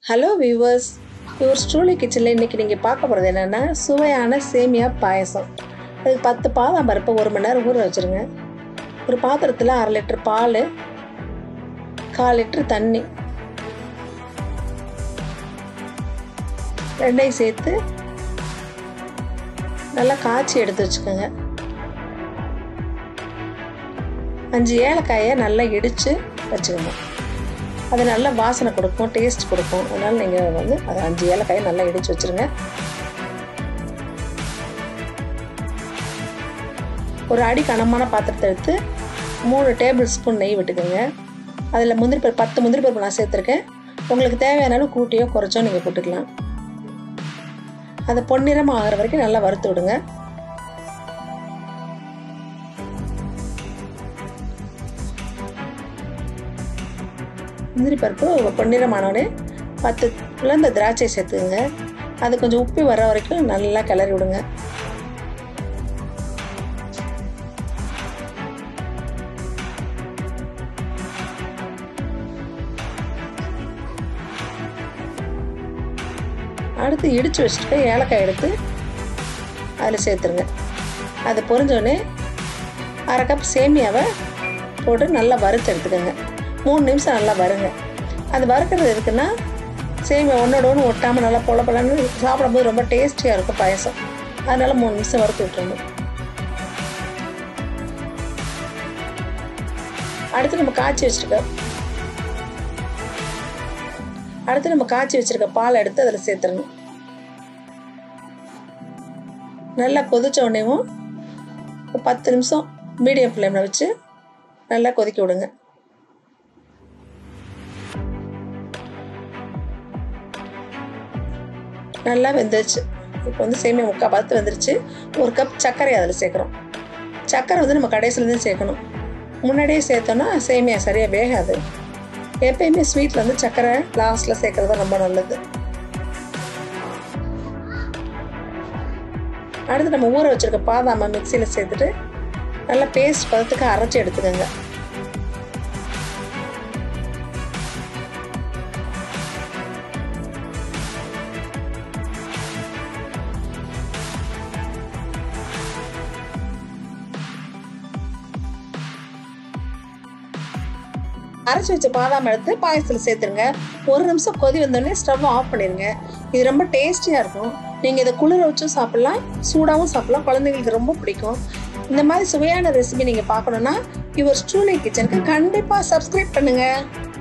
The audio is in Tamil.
ஹலோ வியூவர்ஸ் யுவர் ஸ்ட்ரூலி கிச்சனில் இன்றைக்கி நீங்கள் பார்க்க போகிறது என்னென்னா சுவையான சேமியா பாயசம் அதுக்கு பத்து பாதாம் பருப்பு ஒரு மணி நேரம் ஊற வச்சுருங்க ஒரு பாத்திரத்தில் அரை லிட்டர் பால் கால் லிட்டர் தண்ணி ரெண்டையும் சேர்த்து நல்லா காய்ச்சி எடுத்து வச்சுக்கோங்க அஞ்சு ஏலக்காயை நல்லா இடித்து வச்சுக்கோங்க அது நல்லா வாசனை கொடுக்கும் டேஸ்ட் கொடுக்கும் அதனால் நீங்கள் வந்து அது அஞ்சு ஏலக்காயை நல்லா இடித்து வச்சுருங்க ஒரு அடி கனமான பாத்திரத்தை எடுத்து மூணு டேபிள் ஸ்பூன் நெய் விட்டுக்கோங்க அதில் முந்திரி பருப்பு பத்து முந்திரி பருப்பு நான் சேர்த்துருக்கேன் உங்களுக்கு தேவையானாலும் கூட்டியோ குறைச்சோ நீங்கள் போட்டுக்கலாம் அதை பொன்னிறமாக ஆகிற வரைக்கும் நல்லா வறுத்து விடுங்க முந்திரி பருப்பு பொன்னிறமானோடனே பத்து உலர்ந்த திராட்சை சேர்த்துக்குங்க அது கொஞ்சம் உப்பி வர வரைக்கும் நல்லா கிளறி விடுங்க அடுத்து இடித்து வச்சுட்டு ஏலக்காய் எடுத்து அதில் சேர்த்துருங்க அது பொரிஞ்சோடனே அரை கப் சேமியாவை போட்டு நல்லா வறுத்து எடுத்துக்கோங்க மூணு நிமிஷம் நல்லா வருங்க அது வறுக்கிறது எதுக்குன்னா சேமியா ஒன்றோட ஒன்று ஒட்டாமல் நல்லா பொல பொலன்னு சாப்பிடும்போது ரொம்ப டேஸ்டியாக இருக்கும் பாயசம் அதனால் மூணு நிமிஷம் வறுத்து விட்டுருணும் அடுத்து நம்ம காய்ச்சி வச்சுருக்க அடுத்து நம்ம காய்ச்சி வச்சுருக்க பால் எடுத்து அதில் சேர்த்துடணும் நல்லா கொதிச்ச உடனேவும் பத்து நிமிஷம் மீடியம் ஃப்ளேமில் வச்சு நல்லா கொதிக்க விடுங்க நல்லா வெந்துருச்சு இப்போ வந்து சேமியா முக்கால் பார்த்து வந்துருச்சு ஒரு கப் சர்க்கரை அதில் சேர்க்குறோம் சர்க்கரை வந்து நம்ம கடைசிலேருந்து சேர்க்கணும் முன்னாடியே சேர்த்தோன்னா சேமியா சரியாக வேகாது எப்பயுமே ஸ்வீட்டில் வந்து சர்க்கரை லாஸ்ட்டில் சேர்க்குறது தான் ரொம்ப நல்லது அடுத்து நம்ம ஊற வச்சுருக்க பாதாமை மிக்சியில் சேர்த்துட்டு நல்லா பேஸ்ட் பதத்துக்கு அரைச்சி எடுத்துக்கோங்க அரைச்சி வச்ச பாதாம் எடுத்து பாயசத்தில் சேர்த்துருங்க ஒரு நிமிஷம் கொதி வந்தோடனே ஸ்டவ் ஆஃப் பண்ணிடுங்க இது ரொம்ப டேஸ்டியாக இருக்கும் நீங்கள் இதை குளிர வச்சும் சாப்பிட்லாம் சூடாகவும் சாப்பிட்லாம் குழந்தைங்களுக்கு ரொம்ப பிடிக்கும் இந்த மாதிரி சுவையான ரெசிபி நீங்கள் பார்க்கணுன்னா யுவர் ஸ்டூலை கிச்சனுக்கு கண்டிப்பாக சப்ஸ்கிரைப் பண்ணுங்கள்